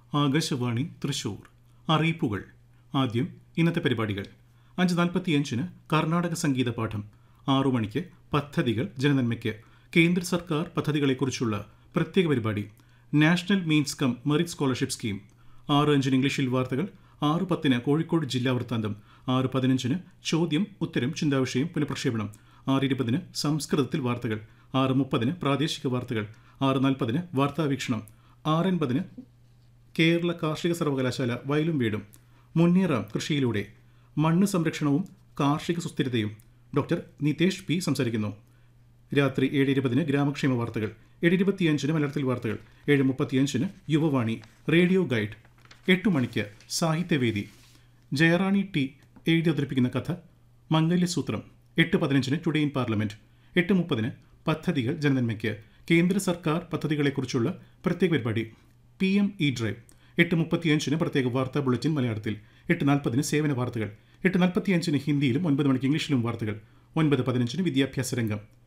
ആകാശവാണി തൃശൂർ അറിയിപ്പുകൾ ആദ്യം ഇന്നത്തെ പരിപാടികൾ അഞ്ച് നാൽപ്പത്തിയഞ്ചിന് കർണാടക സംഗീത പാഠം ആറു മണിക്ക് പദ്ധതികൾ ജനനന്മയ്ക്ക് കേന്ദ്ര സർക്കാർ പദ്ധതികളെക്കുറിച്ചുള്ള പ്രത്യേക പരിപാടി national means cum merit scholarship scheme ആറ് അഞ്ചിന് ഇംഗ്ലീഷിൽ വാർത്തകൾ ആറ് പത്തിന് കോഴിക്കോട് ജില്ലാ വൃത്താന്തം ആറ് പതിനഞ്ചിന് ചോദ്യം ഉത്തരം ചിന്താവിഷയം പുനഃപ്രക്ഷേപണം ആറ് ഇരുപതിന് സംസ്കൃതത്തിൽ വാർത്തകൾ ആറ് മുപ്പതിന് പ്രാദേശിക വാർത്തകൾ ആറ് നാൽപ്പതിന് വാർത്താവീക്ഷണം ആറ് എൺപതിന് കേരള കാർഷിക സർവകലാശാല വയലും വീടും മുന്നേറാം കൃഷിയിലൂടെ മണ്ണ് സംരക്ഷണവും കാർഷിക സുസ്ഥിരതയും ഡോക്ടർ നിതേഷ് പി സംസാരിക്കുന്നു രാത്രി ഏഴ് ഇരുപതിന് ഗ്രാമക്ഷേമ വാർത്തകൾ ഏഴ് ഇരുപത്തിയഞ്ചിന് മലയാളത്തിൽ വാർത്തകൾ ഏഴ് മുപ്പത്തിയഞ്ചിന് യുവവാണി റേഡിയോ ഗൈഡ് എട്ട് മണിക്ക് സാഹിത്യവേദി ജയറാണി ടി എഴുതി അവതരിപ്പിക്കുന്ന കഥ മംഗല്യസൂത്രം എട്ട് പതിനഞ്ചിന് ടുഡേ ഇൻ പാർലമെന്റ് എട്ട് മുപ്പതിന് പദ്ധതികൾ ജനനന്മയ്ക്ക് കേന്ദ്ര സർക്കാർ പദ്ധതികളെക്കുറിച്ചുള്ള പ്രത്യേക പരിപാടി പി എം ഇ ഡ്രൈവ് എട്ട് മുപ്പത്തിയഞ്ചിന് പ്രത്യേക വാർത്താ ബുള്ളറ്റിൻ മലയാളത്തിൽ എട്ട് നാൽപ്പതിന് സേവന വാർത്തകൾ എട്ട് നാൽപ്പത്തിയഞ്ചിന് ഹിന്ദിയിലും ഒൻപത് മണിക്ക് ഇംഗ്ലീഷിലും വാർത്തകൾ ഒൻപത് പതിനഞ്ചിന് വിദ്യാഭ്യാസ രംഗം